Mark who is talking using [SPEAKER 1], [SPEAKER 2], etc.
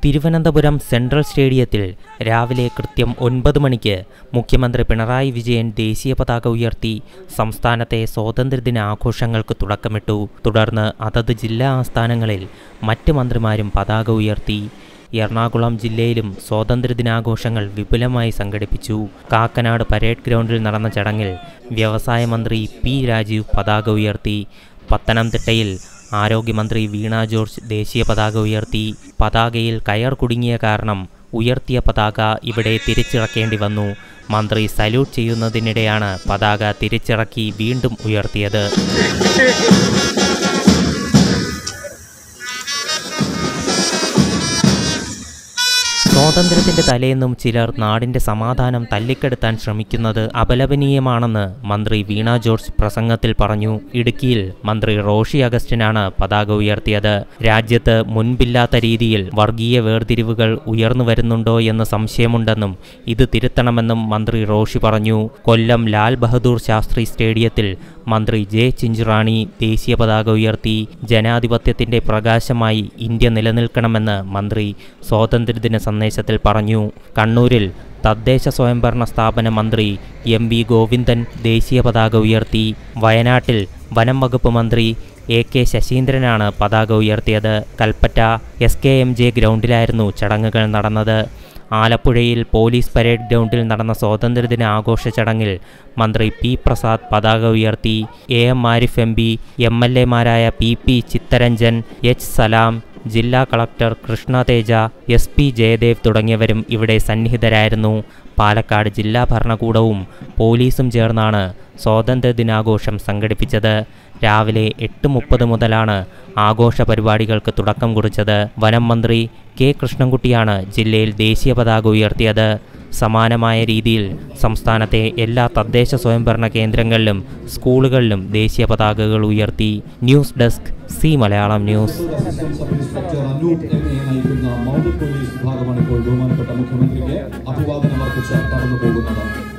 [SPEAKER 1] Thiruvananthapuram central സ്റ്റേഡിയത്തിൽ രാവിലെ കൃത്യം ഒൻപത് മണിക്ക് മുഖ്യമന്ത്രി പിണറായി വിജയൻ ദേശീയ പതാക ഉയർത്തി സംസ്ഥാനത്തെ സ്വാതന്ത്ര്യദിന ആഘോഷങ്ങൾക്ക് തുടക്കമിട്ടു തുടർന്ന് അതത് ജില്ലാ ആസ്ഥാനങ്ങളിൽ മറ്റ് മന്ത്രിമാരും പതാക ഉയർത്തി എറണാകുളം ജില്ലയിലും സ്വാതന്ത്ര്യദിനാഘോഷങ്ങൾ വിപുലമായി സംഘടിപ്പിച്ചു കാക്കനാട് പരേഡ് ഗ്രൗണ്ടിൽ നടന്ന ചടങ്ങിൽ വ്യവസായ മന്ത്രി പി രാജീവ് പതാക ഉയർത്തി പത്തനംതിട്ടയിൽ ആരോഗ്യമന്ത്രി വീണ ജോർജ് ദേശീയ പതാക ഉയർത്തി പതാകയിൽ കയർ കുടുങ്ങിയ കാരണം ഉയർത്തിയ പതാക ഇവിടെ തിരിച്ചിറക്കേണ്ടി വന്നു മന്ത്രി സല്യൂട്ട് ചെയ്യുന്നതിനിടെയാണ് പതാക തിരിച്ചിറക്കി വീണ്ടും ഉയർത്തിയത് സ്വാതന്ത്ര്യത്തിന്റെ തലേന്നും ചിലർ നാടിന്റെ സമാധാനം തല്ലിക്കെടുത്താൻ ശ്രമിക്കുന്നത് അപലപനീയമാണെന്ന് മന്ത്രി വീണ ജോർജ് പ്രസംഗത്തിൽ പറഞ്ഞു ഇടുക്കിയിൽ മന്ത്രി റോഷി അഗസ്റ്റിനാണ് പതാക ഉയർത്തിയത് രാജ്യത്ത് മുൻപില്ലാത്ത രീതിയിൽ വർഗീയ വേർതിരിവുകൾ ഉയർന്നു വരുന്നുണ്ടോ എന്ന് സംശയമുണ്ടെന്നും ഇത് തിരുത്തണമെന്നും മന്ത്രി റോഷി പറഞ്ഞു കൊല്ലം ലാൽ ബഹദൂർ ശാസ്ത്രി സ്റ്റേഡിയത്തിൽ മന്ത്രി ജെ ചിഞ്ചുറാണി ദേശീയ പതാക ഉയർത്തി ജനാധിപത്യത്തിന്റെ പ്രകാശമായി ഇന്ത്യ നിലനിൽക്കണമെന്ന് മന്ത്രി സ്വാതന്ത്ര്യദിന സന്ദേശത്തിൽ പറഞ്ഞു കണ്ണൂരിൽ തദ്ദേശ സ്വയംഭരണ സ്ഥാപന മന്ത്രി എം വി ഗോവിന്ദൻ ദേശീയ പതാക ഉയർത്തി വയനാട്ടിൽ വനം വകുപ്പ് മന്ത്രി എ കെ ശശീന്ദ്രനാണ് പതാക ഉയർത്തിയത് Kalpetta S K M J ഗ്രൗണ്ടിലായിരുന്നു ചടങ്ങുകൾ നടന്നത് ആലപ്പുഴയിൽ പോലീസ് പരേഡ് ഗ്രൗണ്ടിൽ നടന്ന സ്വാതന്ത്ര്യദിന ആഘോഷ ചടങ്ങിൽ മന്ത്രി പി പ്രസാദ് പതാക ഉയർത്തി A M Arif M P M L എമാരായ P P Chitharanjan H Salam ജില്ലാ collector Krishna Teja S P Jayadev തുടങ്ങിയവരും ഇവിടെ സന്നിഹിതരായിരുന്നു പാലക്കാട് ജില്ലാ ഭരണകൂടവും പോലീസും ചേർന്നാണ് സ്വാതന്ത്ര്യദിനാഘോഷം സംഘടിപ്പിച്ചത് രാവിലെ എട്ട് മുപ്പത് മുതലാണ് ആഘോഷ പരിപാടികൾക്ക് തുടക്കം കുറിച്ചത് വനം മന്ത്രി കെ കൃഷ്ണൻകുട്ടിയാണ് ജില്ലയിൽ ദേശീയ പതാക ഉയർത്തിയത് സമാനമായ രീതിയിൽ സംസ്ഥാനത്തെ എല്ലാ തദ്ദേശ സ്വയംഭരണ കേന്ദ്രങ്ങളിലും സ്കൂളുകളിലും ദേശീയ പതാകകൾ ഉയർത്തി news desk C Malayalam news
[SPEAKER 2] sub inspector Anoop M A നയിക്കുന്ന മൗണ്ട് പോലീസ് വിഭാഗമാണ് ഇപ്പോൾ ബഹുമാനപ്പെട്ട മുഖ്യമന്ത്രിക്ക് അഭിവാദനം അർപ്പിച്ച് കടന്നു പോകുന്നത്